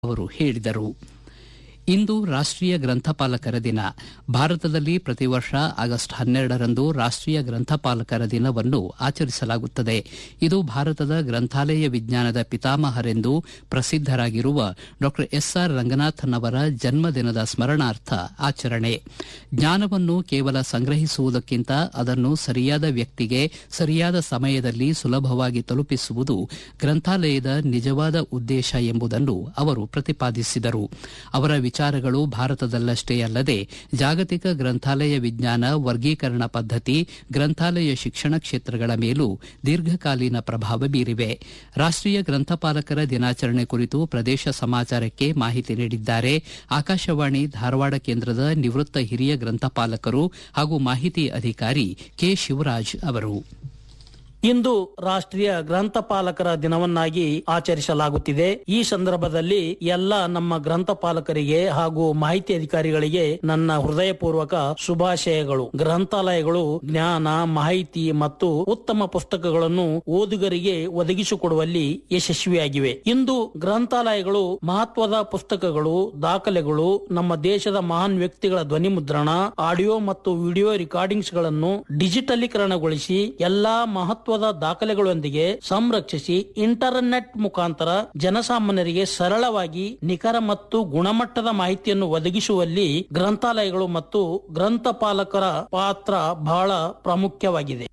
ಅವರು ಹೇಳಿದರು ಇಂದು ರಾಷ್ಟೀಯ ಗ್ರಂಥಪಾಲಕರ ದಿನ ಭಾರತದಲ್ಲಿ ಪ್ರತಿ ವರ್ಷ ಆಗಸ್ಟ್ ಹನ್ನೆರಡರಂದು ರಾಷ್ಟೀಯ ಗ್ರಂಥಪಾಲಕರ ದಿನವನ್ನು ಆಚರಿಸಲಾಗುತ್ತದೆ ಇದು ಭಾರತದ ಗ್ರಂಥಾಲಯ ವಿಜ್ಞಾನದ ಪಿತಾಮಹರೆಂದು ಪ್ರಸಿದ್ದರಾಗಿರುವ ಡಾ ಎಸ್ ಆರ್ ರಂಗನಾಥನ್ ಅವರ ಜನ್ಮದಿನದ ಸ್ಮರಣಾರ್ಥ ಆಚರಣೆ ಜ್ಞಾನವನ್ನು ಕೇವಲ ಸಂಗ್ರಹಿಸುವುದಕ್ಕಿಂತ ಅದನ್ನು ಸರಿಯಾದ ವ್ಯಕ್ತಿಗೆ ಸರಿಯಾದ ಸಮಯದಲ್ಲಿ ಸುಲಭವಾಗಿ ತಲುಪಿಸುವುದು ಗ್ರಂಥಾಲಯದ ನಿಜವಾದ ಉದ್ದೇಶ ಎಂಬುದನ್ನು ಅವರು ಪ್ರತಿಪಾದಿಸಿದರು ಅವರ ವಿಚಾರಗಳು ಭಾರತದಲ್ಲಷ್ಟೇ ಅಲ್ಲದೆ ಜಾಗತಿಕ ಗ್ರಂಥಾಲಯ ವಿಜ್ಞಾನ ವರ್ಗೀಕರಣ ಪದ್ದತಿ ಗ್ರಂಥಾಲಯ ಶಿಕ್ಷಣ ಕ್ಷೇತ್ರಗಳ ಮೇಲೂ ದೀರ್ಘಕಾಲೀನ ಪ್ರಭಾವ ಬೀರಿವೆ ರಾಷ್ಟೀಯ ಗ್ರಂಥಪಾಲಕರ ದಿನಾಚರಣೆ ಕುರಿತು ಪ್ರದೇಶ ಸಮಾಚಾರಕ್ಕೆ ಮಾಹಿತಿ ನೀಡಿದ್ದಾರೆ ಆಕಾಶವಾಣಿ ಧಾರವಾಡ ಕೇಂದ್ರದ ನಿವೃತ್ತ ಹಿರಿಯ ಗ್ರಂಥಪಾಲಕರು ಹಾಗೂ ಮಾಹಿತಿ ಅಧಿಕಾರಿ ಕೆ ಶಿವರಾಜ್ ಅವರು ಇಂದು ರಾಷ್ಟ್ರೀಯ ಗ್ರಂಥಪಾಲಕರ ದಿನವನ್ನಾಗಿ ಆಚರಿಸಲಾಗುತ್ತಿದೆ ಈ ಸಂದರ್ಭದಲ್ಲಿ ಎಲ್ಲ ನಮ್ಮ ಗ್ರಂಥಪಾಲಕರಿಗೆ ಹಾಗೂ ಮಾಹಿತಿ ಅಧಿಕಾರಿಗಳಿಗೆ ನನ್ನ ಹೃದಯಪೂರ್ವಕ ಶುಭಾಶಯಗಳು ಗ್ರಂಥಾಲಯಗಳು ಜ್ಞಾನ ಮಾಹಿತಿ ಮತ್ತು ಉತ್ತಮ ಪುಸ್ತಕಗಳನ್ನು ಓದುಗರಿಗೆ ಒದಗಿಸಿಕೊಡುವಲ್ಲಿ ಯಶಸ್ವಿಯಾಗಿವೆ ಇಂದು ಗ್ರಂಥಾಲಯಗಳು ಮಹತ್ವದ ಪುಸ್ತಕಗಳು ದಾಖಲೆಗಳು ನಮ್ಮ ದೇಶದ ಮಹಾನ್ ವ್ಯಕ್ತಿಗಳ ಧ್ವನಿ ಮುದ್ರಣ ಆಡಿಯೋ ಮತ್ತು ವಿಡಿಯೋ ರೆಕಾರ್ಡಿಂಗ್ಸ್ ಗಳನ್ನು ಡಿಜಿಟಲೀಕರಣಗೊಳಿಸಿ ಎಲ್ಲಾ ಮಹತ್ವದ ದಾಖಲೆಗಳೊಂದಿಗೆ ಸಂರಕ್ಷಿಸಿ ಇಂಟರ್ನೆಟ್ ಮುಖಾಂತರ ಜನಸಾಮಾನ್ಯರಿಗೆ ಸರಳವಾಗಿ ನಿಖರ ಮತ್ತು ಗುಣಮಟ್ಟದ ಮಾಹಿತಿಯನ್ನು ಒದಗಿಸುವಲ್ಲಿ ಗ್ರಂಥಾಲಯಗಳು ಮತ್ತು ಗ್ರಂಥಪಾಲಕರ ಪಾತ್ರ ಬಹಳ ಪ್ರಾಮುಖ್ಯವಾಗಿದೆ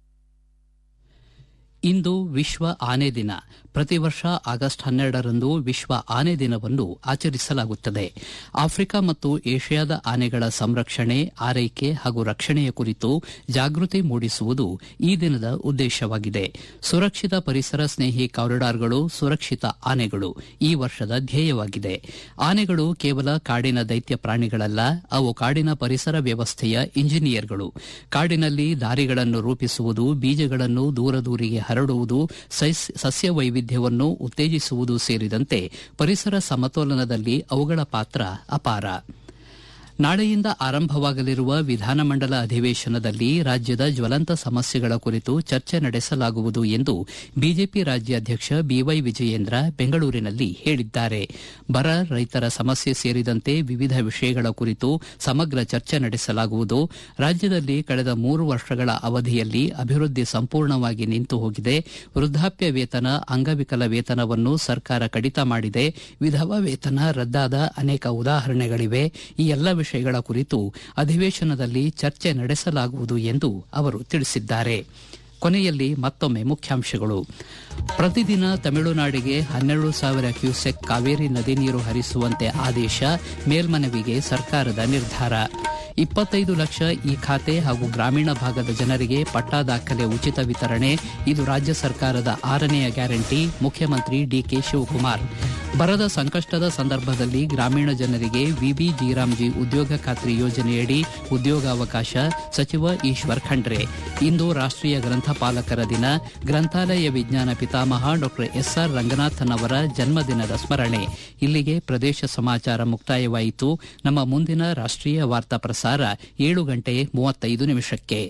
ಇಂದು ವಿಶ್ವ ಆನೆ ದಿನ ಪ್ರತಿ ವರ್ಷ ಆಗಸ್ಟ್ ಹನ್ನೆರಡರಂದು ವಿಶ್ವ ಆನೆ ದಿನವನ್ನು ಆಚರಿಸಲಾಗುತ್ತದೆ ಆಫ್ರಿಕಾ ಮತ್ತು ಏಷ್ಯಾದ ಆನೆಗಳ ಸಂರಕ್ಷಣೆ ಆರೈಕೆ ಹಾಗೂ ರಕ್ಷಣೆಯ ಕುರಿತು ಜಾಗೃತಿ ಮೂಡಿಸುವುದು ಈ ದಿನದ ಉದ್ದೇಶವಾಗಿದೆ ಸುರಕ್ಷಿತ ಪರಿಸರ ಸ್ನೇಹಿ ಕಾರಿಡಾರ್ಗಳು ಸುರಕ್ಷಿತ ಆನೆಗಳು ಈ ವರ್ಷದ ಧ್ಯೇಯವಾಗಿದೆ ಆನೆಗಳು ಕೇವಲ ಕಾಡಿನ ದೈತ್ಯ ಪ್ರಾಣಿಗಳಲ್ಲ ಅವು ಕಾಡಿನ ಪರಿಸರ ವ್ಯವಸ್ಥೆಯ ಇಂಜಿನಿಯರ್ಗಳು ಕಾಡಿನಲ್ಲಿ ದಾರಿಗಳನ್ನು ರೂಪಿಸುವುದು ಬೀಜಗಳನ್ನು ದೂರ ದೂರಿಗೆ ಹರಡುವುದು ಸಸ್ಯ ವೈವಿಧ್ಯವನ್ನು ಉತ್ತೇಜಿಸುವುದು ಸೇರಿದಂತೆ ಪರಿಸರ ಸಮತೋಲನದಲ್ಲಿ ಅವುಗಳ ಪಾತ್ರ ಅಪಾರ ನಾಳೆಯಿಂದ ಆರಂಭವಾಗಲಿರುವ ವಿಧಾನಮಂಡಲ ಅಧಿವೇಶನದಲ್ಲಿ ರಾಜ್ಯದ ಜ್ವಲಂತ ಸಮಸ್ಯೆಗಳ ಕುರಿತು ಚರ್ಚೆ ನಡೆಸಲಾಗುವುದು ಎಂದು ಬಿಜೆಪಿ ರಾಜ್ಯಾಧ್ಯಕ್ಷ ಬಿವೈ ವಿಜಯೇಂದ್ರ ಬೆಂಗಳೂರಿನಲ್ಲಿ ಹೇಳಿದ್ದಾರೆ ಬರ ರೈತರ ಸಮಸ್ಯೆ ಸೇರಿದಂತೆ ವಿವಿಧ ವಿಷಯಗಳ ಕುರಿತು ಸಮಗ್ರ ಚರ್ಚೆ ನಡೆಸಲಾಗುವುದು ರಾಜ್ಯದಲ್ಲಿ ಕಳೆದ ಮೂರು ವರ್ಷಗಳ ಅವಧಿಯಲ್ಲಿ ಅಭಿವೃದ್ಧಿ ಸಂಪೂರ್ಣವಾಗಿ ನಿಂತು ಹೋಗಿದೆ ವೃದ್ಧಾಪ್ಯ ವೇತನ ಅಂಗವಿಕಲ ವೇತನವನ್ನು ಸರ್ಕಾರ ಕಡಿತ ಮಾಡಿದೆ ವಿಧವಾ ವೇತನ ರದ್ದಾದ ಅನೇಕ ಉದಾಹರಣೆಗಳಿವೆ ಈ ಎಲ್ಲ ವಿಷಯಗಳ ಕುರಿತು ಅಧಿವೇಶನದಲ್ಲಿ ಚರ್ಚೆ ನಡೆಸಲಾಗುವುದು ಎಂದು ಅವರು ತಿಳಿಸಿದ್ದಾರೆ ಕೊನೆಯಲ್ಲಿ ಮತ್ತೊಮ್ಮೆ ಮುಖ್ಯಾಂಶಗಳು ಪ್ರತಿದಿನ ತಮಿಳುನಾಡಿಗೆ ಹನ್ನೆರಡು ಸಾವಿರ ಕ್ಯೂಸೆಕ್ ಕಾವೇರಿ ನದಿ ನೀರು ಹರಿಸುವಂತೆ ಆದೇಶ ಮೇಲ್ಮನವಿಗೆ ಸರ್ಕಾರದ ನಿರ್ಧಾರ ಇಪ್ಪತ್ತೈದು ಲಕ್ಷ ಈ ಖಾತೆ ಹಾಗೂ ಗ್ರಾಮೀಣ ಭಾಗದ ಜನರಿಗೆ ಪಟ್ಟಾ ದಾಖಲೆ ಉಚಿತ ವಿತರಣೆ ಇದು ರಾಜ್ಯ ಸರ್ಕಾರದ ಆರನೆಯ ಗ್ಯಾರಂಟಿ ಮುಖ್ಯಮಂತ್ರಿ ಡಿಕೆ ಶಿವಕುಮಾರ್ ಬರದ ಸಂಕಷ್ಟದ ಸಂದರ್ಭದಲ್ಲಿ ಗ್ರಾಮೀಣ ಜನರಿಗೆ ವಿಬಿ ಜೀರಾಮ್ಜಿ ಉದ್ಯೋಗ ಖಾತ್ರಿ ಯೋಜನೆಯಡಿ ಉದ್ಯೋಗಾವಕಾಶ ಸಚಿವ ಈಶ್ವರ್ ಖಂಡ್ರೆ ಇಂದು ರಾಷ್ಟೀಯ ಗ್ರಂಥಪಾಲಕರ ದಿನ ಗ್ರಂಥಾಲಯ ವಿಜ್ಞಾನ ಪಿತಾಮಹ ಡಾ ಎಸ್ಆರ್ ರಂಗನಾಥನ್ ಅವರ ಜನ್ಮದಿನದ ಸ್ಮರಣೆ ಇಲ್ಲಿಗೆ ಪ್ರದೇಶ ಸಮಾಚಾರ ಮುಕ್ತಾಯವಾಯಿತು ನಮ್ಮ ಮುಂದಿನ ರಾಷ್ಟೀಯ ವಾರ್ತಾ ಪ್ರಸಾರ ಏಳು ಗಂಟೆ ಮೂವತ್ತೈದು ನಿಮಿಷಕ್ಕೆ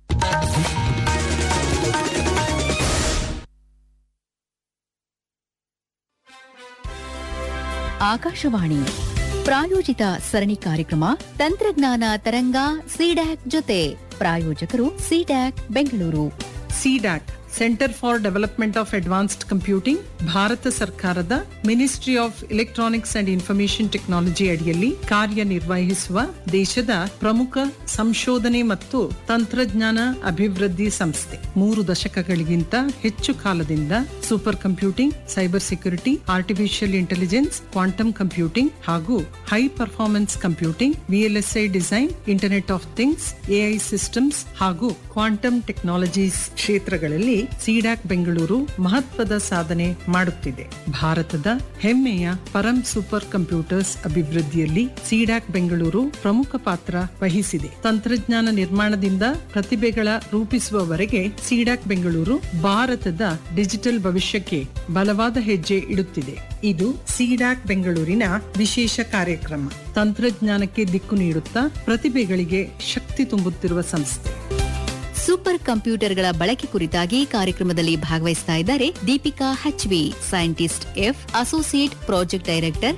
ಆಕಾಶವಾಣಿ ಪ್ರಾಯೋಜಿತ ಸರಣಿ ಕಾರ್ಯಕ್ರಮ ತಂತ್ರಜ್ಞಾನ ತರಂಗ ಸಿಡ್ಯಾಕ್ ಜೊತೆ ಪ್ರಾಯೋಜಕರು CDAC Bengaluru CDAC centre for development of advanced computing Bharat ಸರ್ಕಾರದ ministry of electronics and information technology ಅಡಿಯಲ್ಲಿ ಕಾರ್ಯನಿರ್ವಹಿಸುವ ದೇಶದ ಪ್ರಮುಖ ಸಂಶೋಧನೆ ಮತ್ತು ತಂತ್ರಜ್ಞಾನ ಅಭಿವೃದ್ಧಿ ಸಂಸ್ಥೆ ಮೂರು ದಶಕಗಳಿಗಿಂತ ಹೆಚ್ಚು ಕಾಲದಿಂದ super computing cyber security artificial intelligence quantum computing ಹಾಗೂ high performance computing VLSI design internet of things AI systems ಹಾಗೂ ಕ್ವಾಂಟಮ್ ಟೆಕ್ನಾಲಜೀಸ್ ಕ್ಷೇತ್ರಗಳಲ್ಲಿ ಸಿಡಾಕ್ ಬೆಂಗಳೂರು ಮಹತ್ವದ ಸಾಧನೆ ಮಾಡುತ್ತಿದೆ ಭಾರತದ ಹೆಮ್ಮೆಯ ಪರಂ ಸೂಪರ್ ಕಂಪ್ಯೂಟರ್ಸ್ ಅಭಿವೃದ್ಧಿಯಲ್ಲಿ ಸಿಡಾಕ್ ಬೆಂಗಳೂರು ಪ್ರಮುಖ ಪಾತ್ರ ವಹಿಸಿದೆ ತಂತ್ರಜ್ಞಾನ ನಿರ್ಮಾಣದಿಂದ ಪ್ರತಿಭೆಗಳ ರೂಪಿಸುವವರೆಗೆ ಸಿಡಾಕ್ ಬೆಂಗಳೂರು ಭಾರತದ ಡಿಜಿಟಲ್ ಭವಿಷ್ಯಕ್ಕೆ ಬಲವಾದ ಹೆಜ್ಜೆ ಇಡುತ್ತಿದೆ ಇದು ಸಿಡಾಕ್ ಬೆಂಗಳೂರಿನ ವಿಶೇಷ ಕಾರ್ಯಕ್ರಮ ತಂತ್ರಜ್ಞಾನಕ್ಕೆ ದಿಕ್ಕು ನೀಡುತ್ತಾ ಪ್ರತಿಭೆಗಳಿಗೆ ಶಕ್ತಿ ತುಂಬುತ್ತಿರುವ ಸಂಸ್ಥೆ ಸೂಪರ್ ಕಂಪ್ಯೂಟರ್ಗಳ ಬಳಕೆ ಕುರಿತಾಗಿ ಕಾರ್ಯಕ್ರಮದಲ್ಲಿ ಭಾಗವಹಿಸ್ತಾ ಇದ್ದಾರೆ Deepika Hachvi scientist F associate project director